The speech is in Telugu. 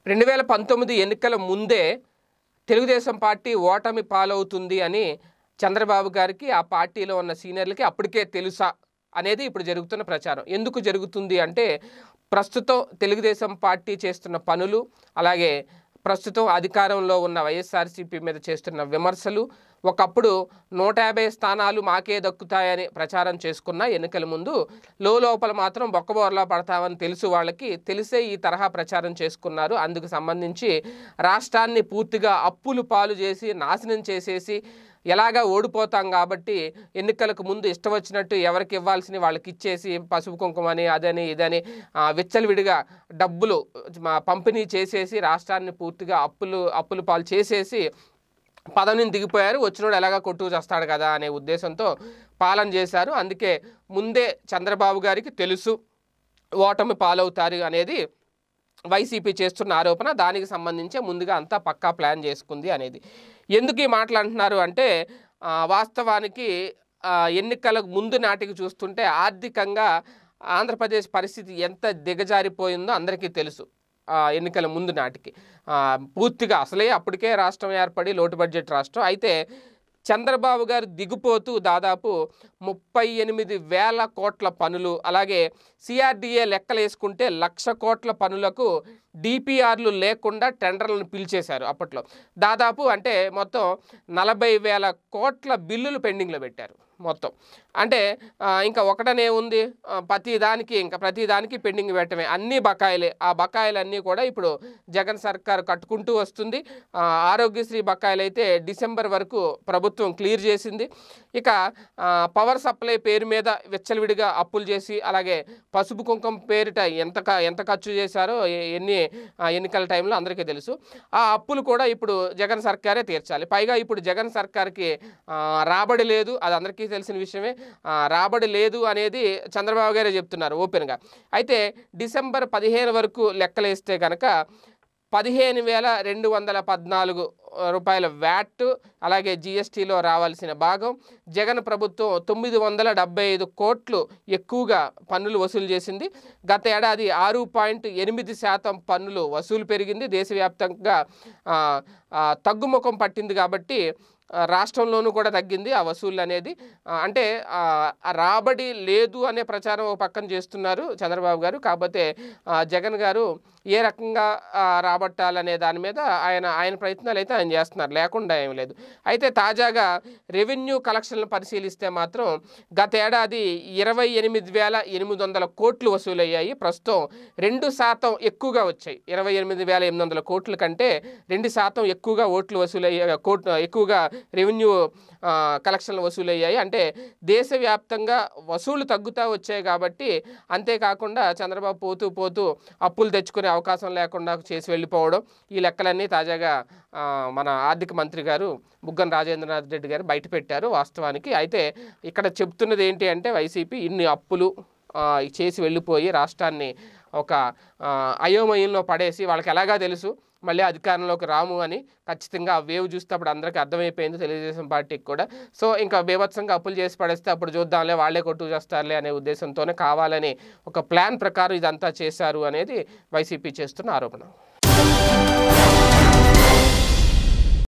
రెండు వేల పంతొమ్మిది ఎన్నికల ముందే తెలుగుదేశం పార్టీ ఓటమి పాలవుతుంది అని చంద్రబాబు గారికి ఆ పార్టీలో ఉన్న సీనియర్లకి అప్పటికే తెలుసా అనేది ఇప్పుడు జరుగుతున్న ప్రచారం ఎందుకు జరుగుతుంది అంటే ప్రస్తుతం తెలుగుదేశం పార్టీ చేస్తున్న పనులు అలాగే ప్రస్తుతం అధికారంలో ఉన్న వైఎస్ఆర్సీపీ మీద చేస్తున్న విమర్శలు ఒకప్పుడు నూట యాభై స్థానాలు మాకే దక్కుతాయని ప్రచారం చేసుకున్న ఎన్నికల ముందు లోపల మాత్రం బొక్కబోర్లా పడతామని తెలుసు వాళ్ళకి తెలిసే ఈ తరహా ప్రచారం చేసుకున్నారు అందుకు సంబంధించి రాష్ట్రాన్ని పూర్తిగా అప్పులు పాలు చేసి నాశనం చేసేసి ఎలాగా ఓడిపోతాం కాబట్టి ఎన్నికలకు ముందు ఇష్టం వచ్చినట్టు ఎవరికి ఇవ్వాల్సిన వాళ్ళకి ఇచ్చేసి పసుపు కుంకుమని అదని ఇదని ఆ, విచ్చలవిడిగా డబ్బులు మా పంపిణీ చేసేసి రాష్ట్రాన్ని పూర్తిగా అప్పులు అప్పులు పాలు చేసేసి పదవిని దిగిపోయారు వచ్చినోడు ఎలాగా కొట్టు చేస్తాడు కదా అనే ఉద్దేశంతో పాలన చేశారు అందుకే ముందే చంద్రబాబు గారికి తెలుసు ఓటమి పాలవుతారు అనేది వైసీపీ చేస్తున్న ఆరోపణ దానికి సంబంధించి ముందుగా అంతా పక్కా ప్లాన్ చేసుకుంది అనేది ఎందుకు ఈ మాటలు అంటున్నారు అంటే ఆ, వాస్తవానికి ఆ, ఎన్నికలకు ముందు నాటికి చూస్తుంటే ఆర్థికంగా ఆంధ్రప్రదేశ్ పరిస్థితి ఎంత దిగజారిపోయిందో అందరికీ తెలుసు ఆ, ఎన్నికల ముందు నాటికి ఆ, పూర్తిగా అసలే అప్పటికే రాష్ట్రం ఏర్పడి లోటు బడ్జెట్ రాష్ట్రం అయితే చంద్రబాబు గారు దిగిపోతూ దాదాపు ముప్పై ఎనిమిది వేల కోట్ల పనులు అలాగే సిఆర్డిఏ లెక్కలు వేసుకుంటే లక్ష కోట్ల పనులకు డిపిఆర్లు లేకుండా టెండర్లను పిలిచేశారు అప్పట్లో దాదాపు అంటే మొత్తం నలభై వేల కోట్ల బిల్లులు పెండింగ్లో పెట్టారు మొత్తం అంటే ఆ, ఇంకా ఒకటనే ఉంది ఆ, ప్రతి దానికి ఇంకా ప్రతి దానికి పెండింగ్ పెట్టడమే అన్ని బకాయిలే ఆ బకాయిలన్నీ కూడా ఇప్పుడు జగన్ సర్కార్ కట్టుకుంటూ వస్తుంది ఆ, ఆరోగ్యశ్రీ బకాయిలు అయితే డిసెంబర్ వరకు ప్రభుత్వం క్లియర్ చేసింది ఇక ఆ, పవర్ సప్లై పేరు మీద విచ్చలవిడిగా అప్పులు చేసి అలాగే పసుపు కుంకుమ పేరిట ఎంత క- ఎంత ఖర్చు చేశారో ఎ- ఎన్ని ఆ, ఎన్నికల టైంలో అందరికీ తెలుసు ఆ అప్పులు కూడా ఇప్పుడు జగన్ సర్కారే తీర్చాలి పైగా ఇప్పుడు జగన్ సర్కార్కి ఆ, రాబడి లేదు అది అందరికీ తెలిసిన విషయమే ఆ, రాబడి లేదు అనేది చంద్రబాబు గారే చెప్తున్నారు ఓపెన్గా అయితే డిసెంబర్ పదిహేను వరకు లెక్కలేస్తే కనుక పదిహేను వేల రెండు వందల పద్నాలుగు రూపాయల వ్యాట్ అలాగే జిఎస్టీలో రావాల్సిన భాగం జగన్ ప్రభుత్వం తొమ్మిది వందల డెబ్బై ఐదు కోట్లు ఎక్కువగా పన్నులు వసూలు చేసింది గత ఏడాది ఆరు పాయింట్ ఎనిమిది శాతం పన్నులు వసూలు పెరిగింది దేశవ్యాప్తంగా ఆ, ఆ, తగ్గుముఖం పట్టింది కాబట్టి ఆ, రాష్ట్రంలోనూ కూడా తగ్గింది ఆ వసూళ్ళు అనేది ఆ, అంటే ఆ, ఆ రాబడి లేదు అనే ప్రచారం ఒక పక్కన చేస్తున్నారు చంద్రబాబు గారు కాకపోతే ఆ, జగన్ గారు ఏ రకంగా ఆ, రాబట్టాలనే దాని మీద ఆయన ఆయన ప్రయత్నాలు అయితే ఆయన చేస్తున్నారు లేకుండా ఏం లేదు అయితే తాజాగా రెవెన్యూ కలెక్షన్లు పరిశీలిస్తే మాత్రం గత ఏడాది ఇరవై ఎనిమిది వేల ఎనిమిది వందల కోట్లు వసూలయ్యాయి ప్రస్తుతం రెండు శాతం ఎక్కువగా వచ్చాయి ఇరవై ఎనిమిది వేల ఎనిమిది వందల కోట్ల కంటే రెండు శాతం ఎక్కువగా ఓట్లు వసూలయ్యాయి కోట్ ఎక్కువగా రెవెన్యూ ఆ, కలెక్షన్లు వసూలయ్యాయి అంటే దేశవ్యాప్తంగా వసూలు తగ్గుతూ వచ్చాయి కాబట్టి అంతేకాకుండా చంద్రబాబు పోతూ పోతూ అప్పులు తెచ్చుకునే అవకాశం లేకుండా చేసి వెళ్ళిపోవడం ఈ లెక్కలన్నీ తాజాగా ఆ, మన ఆర్థిక మంత్రి గారు బుగ్గన రాజేంద్రనాథ్ రెడ్డి గారు బయట పెట్టారు వాస్తవానికి అయితే ఇక్కడ చెప్తున్నది ఏంటి అంటే వైసీపీ ఇన్ని అప్పులు ఆ, చేసి వెళ్ళిపోయి రాష్ట్రాన్ని ఒక ఆ, అయోమయంలో పడేసి వాళ్ళకి ఎలాగా తెలుసు మళ్ళీ అధికారంలోకి రాము అని ఖచ్చితంగా ఆ వేవ్ చూస్తే అప్పుడు అందరికీ అర్థమైపోయింది తెలుగుదేశం పార్టీకి కూడా సో ఇంకా బీభత్సంగా అప్పులు చేసి పడేస్తే అప్పుడు చూద్దాంలే వాళ్ళే కొట్టు చేస్తారులే అనే ఉద్దేశంతోనే కావాలని ఒక ప్లాన్ ప్రకారం ఇదంతా చేశారు అనేది వైసీపీ చేస్తున్న ఆరోపణ